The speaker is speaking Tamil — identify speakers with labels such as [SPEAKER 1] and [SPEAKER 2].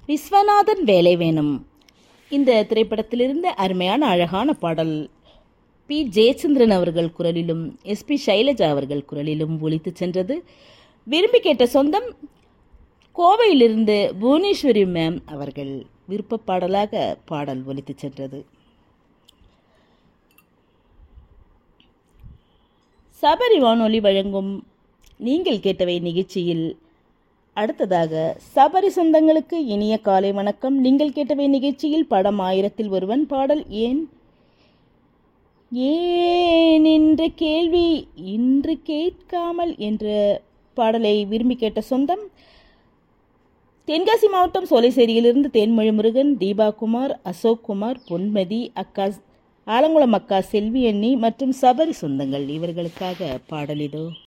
[SPEAKER 1] விஸ்வநாதன் வேலை வேணும் இந்த திரைப்படத்திலிருந்து அருமையான அழகான பாடல் பி ஜெயச்சந்திரன் அவர்கள் குரலிலும் எஸ்பி சைலஜா அவர்கள் குரலிலும் ஒலித்து சென்றது விரும்பி கேட்ட சொந்தம் கோவையிலிருந்து புவனேஸ்வரி மேம் அவர்கள் விருப்ப பாடலாக பாடல் ஒலித்து சென்றது சபரி வானொலி வழங்கும் நீங்கள் கேட்டவை நிகழ்ச்சியில் அடுத்ததாக சபரி சொந்தங்களுக்கு இனிய காலை வணக்கம் நீங்கள் கேட்டவை நிகழ்ச்சியில் படம் ஆயிரத்தில் ஒருவன் பாடல் ஏன் ஏன் என்ற கேள்வி இன்று கேட்காமல் என்ற பாடலை விரும்பி கேட்ட சொந்தம் தென்காசி மாவட்டம் சோலைசேரியிலிருந்து தேன்மொழி முருகன் தீபா குமார் அசோக் குமார் பொன்மதி அக்கா ஆலங்குளம் அக்கா செல்வி அண்ணி மற்றும் சபரி சொந்தங்கள் இவர்களுக்காக பாடல் இதோ